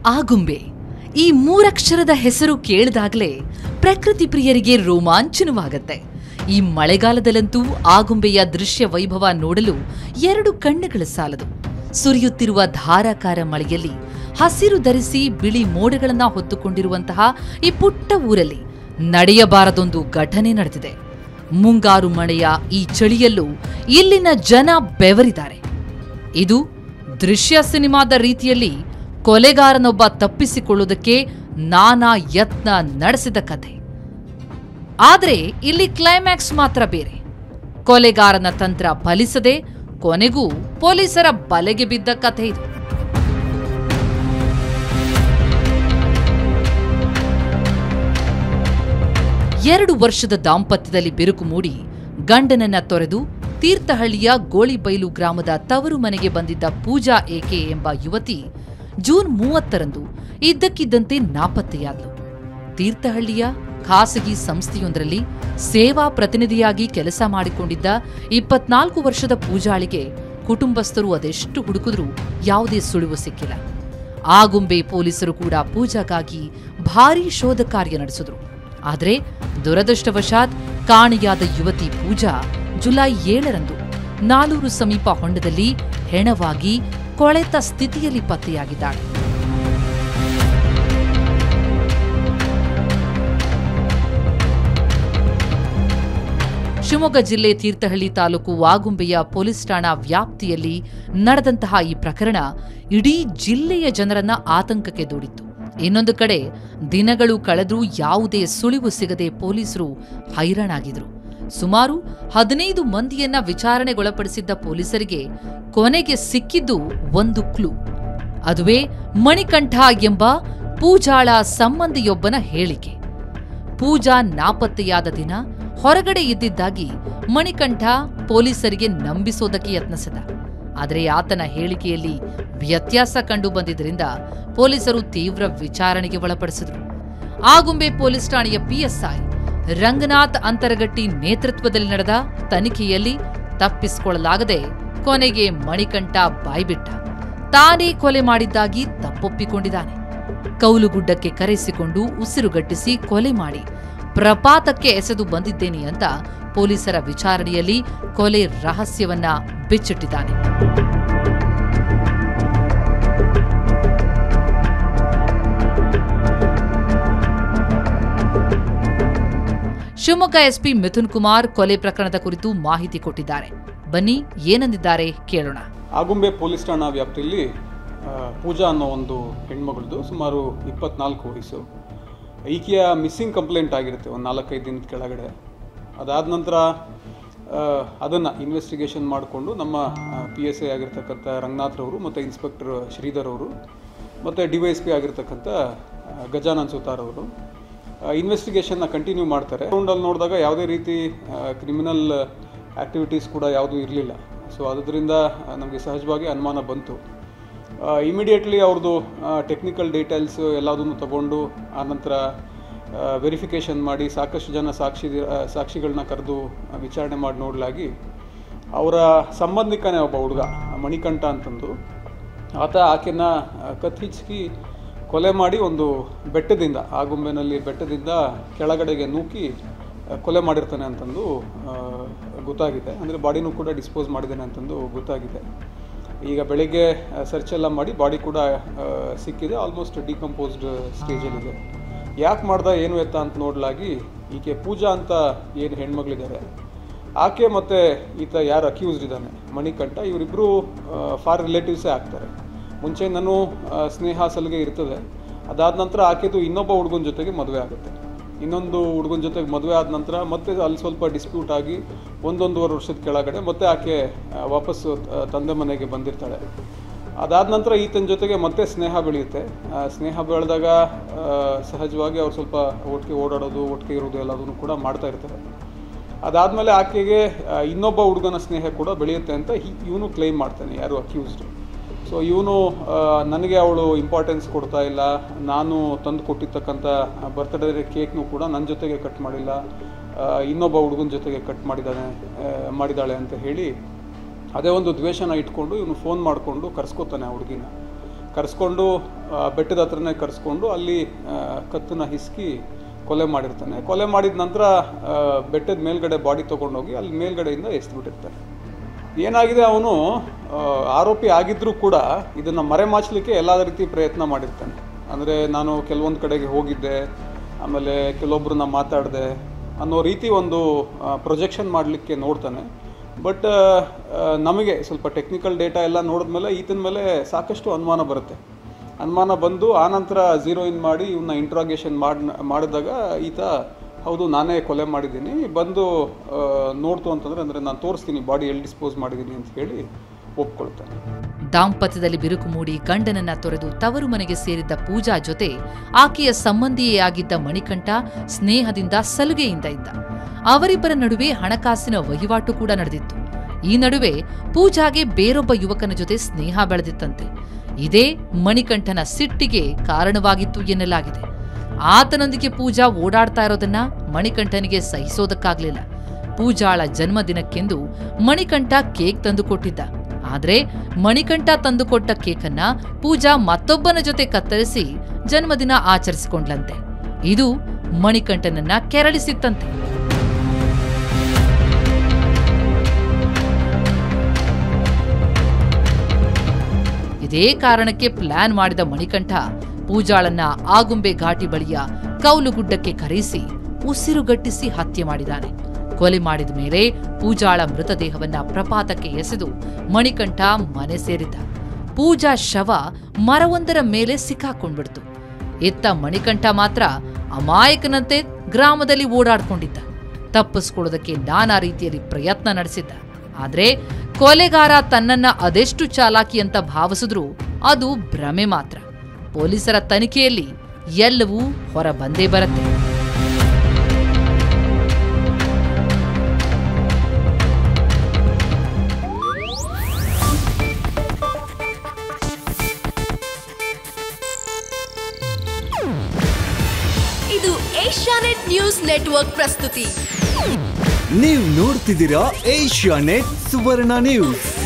ಆಗುಂಬೆ ಈ ಮೂರಕ್ಷರದ ಹೆಸರು ಕೇಳಿದಾಗಲೇ ಪ್ರಕೃತಿ ಪ್ರಿಯರಿಗೆ ರೋಮಾಂಚನವಾಗತ್ತೆ ಈ ಮಳೆಗಾಲದಲ್ಲಂತೂ ಆಗುಂಬೆಯ ದೃಶ್ಯ ವೈಭವ ನೋಡಲು ಎರಡು ಕಣ್ಣುಗಳ ಸಾಲದು ಸುರಿಯುತ್ತಿರುವ ಧಾರಾಕಾರ ಮಳೆಯಲ್ಲಿ ಹಸಿರು ಧರಿಸಿ ಬಿಳಿ ಮೋಡಗಳನ್ನ ಹೊತ್ತುಕೊಂಡಿರುವಂತಹ ಈ ಪುಟ್ಟ ಊರಲ್ಲಿ ನಡೆಯಬಾರದೊಂದು ಘಟನೆ ನಡೆದಿದೆ ಮುಂಗಾರು ಮಳೆಯ ಈ ಚಳಿಯಲ್ಲೂ ಇಲ್ಲಿನ ಜನ ಬೆವರಿದ್ದಾರೆ ಇದು ದೃಶ್ಯ ಸಿನಿಮಾದ ರೀತಿಯಲ್ಲಿ ಕೊಲೆಗಾರನೊಬ್ಬ ತಪ್ಪಿಸಿಕೊಳ್ಳುವುದಕ್ಕೆ ನಾನಾ ಯತ್ನ ನಡೆಸಿದ ಕಥೆ ಆದರೆ ಇಲ್ಲಿ ಕ್ಲೈಮ್ಯಾಕ್ಸ್ ಮಾತ್ರ ಬೇರೆ ಕೊಲೆಗಾರನ ತಂತ್ರ ಫಲಿಸದೆ ಕೊನೆಗೂ ಪೊಲೀಸರ ಬಲೆಗೆ ಬಿದ್ದ ಕಥೆ ಇದು ಎರಡು ವರ್ಷದ ದಾಂಪತ್ಯದಲ್ಲಿ ಬಿರುಕು ಮೂಡಿ ಗಂಡನನ್ನ ತೊರೆದು ತೀರ್ಥಹಳ್ಳಿಯ ಗೋಳಿಬೈಲು ಗ್ರಾಮದ ತವರು ಮನೆಗೆ ಬಂದಿದ್ದ ಪೂಜಾ ಏಕೆ ಎಂಬ ಯುವತಿ ಜೂನ್ ಮೂವತ್ತರಂದು ಇದ್ದಕ್ಕಿದ್ದಂತೆ ನಾಪತ್ತೆಯಾದ್ಲು ತೀರ್ಥಹಳ್ಳಿಯ ಖಾಸಗಿ ಸಂಸ್ಥೆಯೊಂದರಲ್ಲಿ ಸೇವಾ ಪ್ರತಿನಿಧಿಯಾಗಿ ಕೆಲಸ ಮಾಡಿಕೊಂಡಿದ್ದ ಇಪ್ಪತ್ನಾಲ್ಕು ವರ್ಷದ ಪೂಜಾಳಿಗೆ ಕುಟುಂಬಸ್ಥರು ಅದೆಷ್ಟು ಹುಡುಕಿದ್ರೂ ಯಾವುದೇ ಸುಳಿವು ಸಿಕ್ಕಿಲ್ಲ ಆಗುಂಬೆ ಪೊಲೀಸರು ಕೂಡ ಪೂಜಾಗಾಗಿ ಭಾರೀ ಶೋಧ ಕಾರ್ಯ ನಡೆಸಿದ್ರು ಆದರೆ ದುರದೃಷ್ಟವಶಾತ್ ಕಾಣೆಯಾದ ಯುವತಿ ಪೂಜಾ ಜುಲೈ ಏಳರಂದು ನಾಲೂರು ಸಮೀಪ ಹೊಂಡದಲ್ಲಿ ಹೆಣವಾಗಿ ಕೊಳೆತ ಸ್ಥಿತಿಯಲ್ಲಿ ಪತ್ತೆಯಾಗಿದ್ದಾಳೆ ಶಿವಮೊಗ್ಗ ಜಿಲ್ಲೆ ತೀರ್ಥಹಳ್ಳಿ ತಾಲೂಕು ವಾಗುಂಬೆಯ ಪೊಲೀಸ್ ಠಾಣಾ ವ್ಯಾಪ್ತಿಯಲ್ಲಿ ನಡೆದಂತಹ ಈ ಪ್ರಕರಣ ಇಡೀ ಜಿಲ್ಲೆಯ ಜನರನ್ನ ಆತಂಕಕ್ಕೆ ದೂಡಿತ್ತು ಇನ್ನೊಂದು ಕಡೆ ದಿನಗಳು ಕಳೆದ್ರೂ ಯಾವುದೇ ಸುಳಿವು ಸಿಗದೆ ಪೊಲೀಸರು ಹೈರಾಣಾಗಿದ್ರು ಸುಮಾರು ಹದಿನೈದು ಮಂದಿಯನ್ನ ವಿಚಾರಣೆಗೊಳಪಡಿಸಿದ್ದ ಪೊಲೀಸರಿಗೆ ಕೊನೆಗೆ ಸಿಕ್ಕಿದ್ದು ಒಂದು ಕ್ಲೂ ಅದುವೇ ಮಣಿಕಂಠ ಎಂಬ ಪೂಜಾಳ ಸಂಬಂಧಿಯೊಬ್ಬನ ಹೇಳಿಕೆ ಪೂಜಾ ನಾಪತ್ತೆಯಾದ ದಿನ ಹೊರಗಡೆ ಇದ್ದಿದ್ದಾಗಿ ಮಣಿಕಂಠ ಪೊಲೀಸರಿಗೆ ನಂಬಿಸೋದಕ್ಕೆ ಯತ್ನಿಸಿದ ಆದರೆ ಆತನ ಹೇಳಿಕೆಯಲ್ಲಿ ವ್ಯತ್ಯಾಸ ಕಂಡು ಬಂದಿದ್ದರಿಂದ ಪೊಲೀಸರು ತೀವ್ರ ವಿಚಾರಣೆಗೆ ಒಳಪಡಿಸಿದ್ರು ಆಗುಂಬೆ ಪೊಲೀಸ್ ಠಾಣೆಯ ಪಿಎಸ್ಐ ರಂಗನಾಥ್ ಅಂತರಗಟ್ಟಿ ನೇತೃತ್ವದಲ್ಲಿ ನಡೆದ ತನಿಖೆಯಲ್ಲಿ ತಪ್ಪಿಸಿಕೊಳ್ಳಲಾಗದೆ ಕೊನೆಗೆ ಮಣಿಕಂಠ ಬಾಯ್ಬಿಟ್ಟ ತಾನೇ ಕೊಲೆ ಮಾಡಿದ್ದಾಗಿ ತಪ್ಪೊಪ್ಪಿಕೊಂಡಿದ್ದಾನೆ ಕೌಲುಗುಡ್ಡಕ್ಕೆ ಕರೆಸಿಕೊಂಡು ಉಸಿರುಗಟ್ಟಿಸಿ ಕೊಲೆ ಮಾಡಿ ಪ್ರಪಾತಕ್ಕೆ ಎಸೆದು ಬಂದಿದ್ದೇನೆ ಅಂತ ಪೊಲೀಸರ ವಿಚಾರಣೆಯಲ್ಲಿ ಕೊಲೆ ರಹಸ್ಯವನ್ನ ಬಿಚ್ಚಿಟ್ಟಿದ್ದಾನೆ ಶಿವಮೊಗ್ಗ ಎಸ್ಪಿ ಮಿಥುನ್ ಕುಮಾರ್ ಕೊಲೆ ಪ್ರಕರಣದ ಕುರಿತು ಮಾಹಿತಿ ಕೊಟ್ಟಿದ್ದಾರೆ ಬನ್ನಿ ಏನಂದಿದ್ದಾರೆ ಕೇಳೋಣ ಆಗುಂಬೆ ಪೊಲೀಸ್ ಠಾಣಾ ವ್ಯಾಪ್ತಿಯಲ್ಲಿ ಆ, ಪೂಜಾ ಅನ್ನೋ ಒಂದು ಹೆಣ್ಮಗಳದು ಸುಮಾರು ಇಪ್ಪತ್ನಾಲ್ಕು ವಯಸ್ಸು ಈಕೆಯ ಮಿಸ್ಸಿಂಗ್ ಕಂಪ್ಲೇಂಟ್ ಆಗಿರುತ್ತೆ ಒಂದು ನಾಲ್ಕೈದು ದಿನದ ಕೆಳಗಡೆ ಅದಾದ ನಂತರ ಅದನ್ನು ಇನ್ವೆಸ್ಟಿಗೇಷನ್ ಮಾಡಿಕೊಂಡು ನಮ್ಮ ಪಿ ಎಸ್ ಐ ಆಗಿರ್ತಕ್ಕಂಥ ರಂಗನಾಥ್ರವರು ಮತ್ತು ಇನ್ಸ್ಪೆಕ್ಟರ್ ಶ್ರೀಧರ್ ಅವರು ಮತ್ತು ಡಿ ವೈ ಎಸ್ ಪಿ ಆಗಿರ್ತಕ್ಕಂಥ ಆ, ಗಜಾನನ್ ಸುತಾರ್ ಅವರು ಇನ್ವೆಸ್ಟಿಗೇಷನ್ನ ಕಂಟಿನ್ಯೂ ಮಾಡ್ತಾರೆ ರೌಂಡಲ್ಲಿ ನೋಡಿದಾಗ ಯಾವುದೇ ರೀತಿ ಕ್ರಿಮಿನಲ್ ಆ್ಯಕ್ಟಿವಿಟೀಸ್ ಕೂಡ ಯಾವುದೂ ಇರಲಿಲ್ಲ ಸೊ ಅದರಿಂದ ನಮಗೆ ಸಹಜವಾಗಿ ಅನುಮಾನ ಬಂತು ಇಮಿಡಿಯೇಟ್ಲಿ ಅವ್ರದ್ದು ಟೆಕ್ನಿಕಲ್ ಡೀಟೇಲ್ಸ್ ಎಲ್ಲದನ್ನು ತಗೊಂಡು ಆನಂತರ ವೆರಿಫಿಕೇಷನ್ ಮಾಡಿ ಸಾಕಷ್ಟು ಜನ ಸಾಕ್ಷಿ ಸಾಕ್ಷಿಗಳನ್ನ ಕರೆದು ವಿಚಾರಣೆ ಮಾಡಿ ನೋಡಲಾಗಿ ಅವರ ಸಂಬಂಧಿಕನೇ ಒಬ್ಬ ಹುಡುಗ ಮಣಿಕಂಠ ಅಂತಂದು ಆತ ಆಕೆನ ಕತ್ತಿಚ್ಚಿ ಕೊಲೆ ಮಾಡಿ ಒಂದು ಬೆಟ್ಟದಿಂದ ಆಗುಂಬೆನಲ್ಲಿ ಬೆಟ್ಟದಿಂದ ಕೆಳಗಡೆಗೆ ನೂಕಿ ಆ, ಕೊಲೆ ಮಾಡಿರ್ತಾನೆ ಅಂತಂದು ಆ, ಗೊತ್ತಾಗಿದೆ ಅಂದರೆ ಬಾಡಿನೂ ಕೂಡ ಡಿಸ್ಪೋಸ್ ಮಾಡಿದ್ದಾನೆ ಅಂತಂದು ಗೊತ್ತಾಗಿದೆ ಈಗ ಬೆಳಿಗ್ಗೆ ಸರ್ಚ್ ಎಲ್ಲ ಮಾಡಿ ಬಾಡಿ ಕೂಡ ಆ, ಸಿಕ್ಕಿದೆ ಆಲ್ಮೋಸ್ಟ್ ಡಿಕಂಪೋಸ್ಡ್ ಸ್ಟೇಜಲ್ಲಿದೆ ಯಾಕೆ ಮಾಡ್ದ ಏನು ಎತ್ತ ಅಂತ ನೋಡಲಾಗಿ ಈಕೆ ಪೂಜಾ ಅಂತ ಏನು ಹೆಣ್ಮಗಳಿದ್ದಾರೆ ಆಕೆ ಮತ್ತು ಈತ ಯಾರು ಅಕ್ಯೂಸ್ಡ್ ಇದ್ದಾನೆ ಮಣಿಕಂಠ ಇವರಿಬ್ಬರು ಫಾರ್ ರಿಲೇಟಿವ್ಸೇ ಆಗ್ತಾರೆ ಮುಂಚೆ ನಾನು ಆ, ಸ್ನೇಹ ಸಲಿಗೆ ಇರ್ತದೆ ಅದಾದ ನಂತರ ಆಕೆದು ಇನ್ನೊಬ್ಬ ಹುಡುಗನ ಜೊತೆಗೆ ಮದುವೆ ಆಗುತ್ತೆ ಇನ್ನೊಂದು ಹುಡುಗನ ಜೊತೆಗೆ ಮದುವೆ ಆದ ನಂತರ ಮತ್ತೆ ಅಲ್ಲಿ ಸ್ವಲ್ಪ ಡಿಸ್ಪ್ಯೂಟ್ ಆಗಿ ಒಂದೊಂದೂವರೆ ವರ್ಷದ ಕೆಳಗಡೆ ಮತ್ತೆ ಆಕೆ ಆ, ವಾಪಸ್ಸು ಆ, ತಂದೆ ಮನೆಗೆ ಬಂದಿರ್ತಾಳೆ ಅದಾದ ನಂತರ ಈತನ ಜೊತೆಗೆ ಮತ್ತೆ ಸ್ನೇಹ ಬೆಳೆಯುತ್ತೆ ಆ, ಸ್ನೇಹ ಬೆಳೆದಾಗ ಆ, ಸಹಜವಾಗಿ ಅವ್ರು ಸ್ವಲ್ಪ ಒಟ್ಟಿಗೆ ಓಡಾಡೋದು ಒಟ್ಟಿಗೆ ಇರೋದು ಎಲ್ಲದನ್ನು ಕೂಡ ಮಾಡ್ತಾ ಇರ್ತಾರೆ ಅದಾದಮೇಲೆ ಆಕೆಗೆ ಆ, ಇನ್ನೊಬ್ಬ ಹುಡುಗನ ಸ್ನೇಹ ಕೂಡ ಬೆಳೆಯುತ್ತೆ ಅಂತ ಇವನು ಕ್ಲೈಮ್ ಮಾಡ್ತಾನೆ ಯಾರು ಅಕ್ಯೂಸ್ಡ್ ಸೊ ಇವನು ನನಗೆ ಅವಳು ಇಂಪಾರ್ಟೆನ್ಸ್ ಕೊಡ್ತಾ ಇಲ್ಲ ನಾನು ತಂದು ಕೊಟ್ಟಿರ್ತಕ್ಕಂಥ ಬರ್ತ್ಡೇ ಕೇಕ್ನು ಕೂಡ ನನ್ನ ಜೊತೆಗೆ ಕಟ್ ಮಾಡಿಲ್ಲ ಆ, ಇನ್ನೊಬ್ಬ ಹುಡುಗನ ಜೊತೆಗೆ ಕಟ್ ಮಾಡಿದ್ದಾನೆ ಆ, ಮಾಡಿದ್ದಾಳೆ ಅಂತ ಹೇಳಿ ಅದೇ ಒಂದು ದ್ವೇಷನ ಇಟ್ಕೊಂಡು ಇವನು ಫೋನ್ ಮಾಡಿಕೊಂಡು ಕರ್ಸ್ಕೊತಾನೆ ಆ ಹುಡುಗಿನ ಕರೆಸ್ಕೊಂಡು ಆ, ಬೆಟ್ಟದ ಹತ್ರನೇ ಕರೆಸ್ಕೊಂಡು ಅಲ್ಲಿ ಆ, ಕತ್ತನ್ನ ಹಿಸ್ಕಿ ಕೊಲೆ ಮಾಡಿರ್ತಾನೆ ಕೊಲೆ ಮಾಡಿದ ನಂತರ ಆ, ಬೆಟ್ಟದ ಮೇಲ್ಗಡೆ ಬಾಡಿ ತೊಗೊಂಡೋಗಿ ಅಲ್ಲಿ ಮೇಲ್ಗಡೆಯಿಂದ ಎಸ್ಬಿಟ್ಟಿರ್ತಾನೆ ಏನಾಗಿದೆ ಅವನು ಆ, ಆರೋಪಿ ಆಗಿದ್ರೂ ಕೂಡ ಇದನ್ನು ಮರೆಮಾಚಲಿಕ್ಕೆ ಎಲ್ಲ ರೀತಿ ಪ್ರಯತ್ನ ಮಾಡಿರ್ತಾನೆ ಅಂದರೆ ನಾನು ಕೆಲವೊಂದು ಕಡೆಗೆ ಹೋಗಿದ್ದೆ ಆಮೇಲೆ ಕೆಲವೊಬ್ರನ್ನ ಮಾತಾಡಿದೆ ಅನ್ನೋ ರೀತಿ ಒಂದು ಪ್ರೊಜೆಕ್ಷನ್ ಮಾಡಲಿಕ್ಕೆ ನೋಡ್ತಾನೆ ಬಟ್ ನಮಗೆ ಸ್ವಲ್ಪ ಟೆಕ್ನಿಕಲ್ ಡೇಟಾ ಎಲ್ಲ ನೋಡಿದ್ಮೇಲೆ ಈತನ ಮೇಲೆ ಸಾಕಷ್ಟು ಅನುಮಾನ ಬರುತ್ತೆ ಅನುಮಾನ ಬಂದು ಆನಂತರ ಝೀರೋ ಇನ್ ಮಾಡಿ ಇವನ್ನ ಇಂಟ್ರಾಗೇಷನ್ ಮಾಡಿ ಮಾಡಿದಾಗ ಈತ ಹೌದು ನಾನೇ ಕೊಲೆ ಮಾಡಿದ್ದೀನಿ ಬಂದು ಆ, ನೋಡ್ತು ಅಂತಂದರೆ ಅಂದರೆ ನಾನು ತೋರಿಸ್ತೀನಿ ಬಾಡಿ ಎಲ್ಲಿ ಡಿಸ್ಪೋಸ್ ಮಾಡಿದ್ದೀನಿ ಅಂತ ಹೇಳಿ ಒಪ್ಕೊಳ್ತಾನೆ ದಾಂಪತ್ಯದಲ್ಲಿ ಬಿರುಕು ಮೂಡಿ ಗಂಡನನ್ನ ತೊರೆದು ತವರು ಮನೆಗೆ ಸೇರಿದ್ದ ಪೂಜಾ ಜೊತೆ ಆಕೆಯ ಸಂಬಂಧಿಯೇ ಆಗಿದ್ದ ಮಣಿಕಂಠ ಸ್ನೇಹದಿಂದ ಸಲುಗೆಯಿಂದ ಇದ್ದ ಅವರಿಬ್ಬರ ನಡುವೆ ಹಣಕಾಸಿನ ವಹಿವಾಟು ಕೂಡ ನಡೆದಿತ್ತು ಈ ನಡುವೆ ಪೂಜಾಗೆ ಬೇರೊಬ್ಬ ಯುವಕನ ಜೊತೆ ಸ್ನೇಹ ಬೆಳೆದಿತ್ತಂತೆ ಇದೇ ಮಣಿಕಂಠನ ಸಿಟ್ಟಿಗೆ ಕಾರಣವಾಗಿತ್ತು ಎನ್ನಲಾಗಿದೆ ಆತನೊಂದಿಗೆ ಪೂಜಾ ಓಡಾಡ್ತಾ ಇರೋದನ್ನ ಮಣಿಕಂಠನಿಗೆ ಸಹಿಸೋದಕ್ಕಾಗ್ಲಿಲ್ಲ ಪೂಜಾಳ ಜನ್ಮದಿನಕ್ಕೆಂದು ಮಣಿಕಂಠ ಕೇಕ್ ತಂದುಕೊಟ್ಟಿದ್ದ ಆದ್ರೆ ಮಣಿಕಂಠ ತಂದುಕೊಟ್ಟ ಕೇಕನ್ನ ಪೂಜಾ ಮತ್ತೊಬ್ಬನ ಜೊತೆ ಕತ್ತರಿಸಿ ಜನ್ಮದಿನ ಆಚರಿಸಿಕೊಂಡ್ಲಂತೆ ಇದು ಮಣಿಕಂಠನನ್ನ ಕೆರಳಿಸಿತ್ತಂತೆ ಇದೇ ಕಾರಣಕ್ಕೆ ಪ್ಲಾನ್ ಮಾಡಿದ ಮಣಿಕಂಠ ಪೂಜಾಳನ್ನ ಆಗುಂಬೆ ಘಾಟಿ ಬಳಿಯ ಕೌಲುಗುಡ್ಡಕ್ಕೆ ಕರೆಯಿಸಿ ಉಸಿರುಗಟ್ಟಿಸಿ ಹತ್ಯೆ ಮಾಡಿದಾನೆ ಕೊಲೆ ಮಾಡಿದ ಮೇಲೆ ಪೂಜಾಳ ಮೃತದೇಹವನ್ನ ಪ್ರಪಾತಕ್ಕೆ ಎಸೆದು ಮಣಿಕಂಠ ಮನೆ ಸೇರಿದ್ದ ಪೂಜಾ ಶವ ಮರವೊಂದರ ಮೇಲೆ ಸಿಕ್ಕಾಕೊಂಡ್ಬಿಡ್ತು ಎತ್ತ ಮಣಿಕಂಠ ಮಾತ್ರ ಅಮಾಯಕನಂತೆ ಗ್ರಾಮದಲ್ಲಿ ಓಡಾಡ್ಕೊಂಡಿದ್ದ ತಪ್ಪಿಸ್ಕೊಳ್ಳೋದಕ್ಕೆ ನಾನಾ ರೀತಿಯಲ್ಲಿ ಪ್ರಯತ್ನ ನಡೆಸಿದ್ದ ಆದ್ರೆ ಕೊಲೆಗಾರ ತನ್ನನ್ನ ಅದೆಷ್ಟು ಚಾಲಾಕಿ ಅಂತ ಭಾವಿಸಿದ್ರೂ ಅದು ಭ್ರಮೆ ಮಾತ್ರ ಪೊಲೀಸರ ತನಿಖೆಯಲ್ಲಿ ಎಲ್ಲವೂ ಹೊರ ಬಂದೇ ಬರುತ್ತೆ ಇದು ಏಷ್ಯಾನೆಟ್ ನ್ಯೂಸ್ ನೆಟ್ವರ್ಕ್ ಪ್ರಸ್ತುತಿ ನೀವು ನೋಡ್ತಿದ್ದೀರಾ ಏಷ್ಯಾ ನೆಟ್ ಸುವರ್ಣ ನ್ಯೂಸ್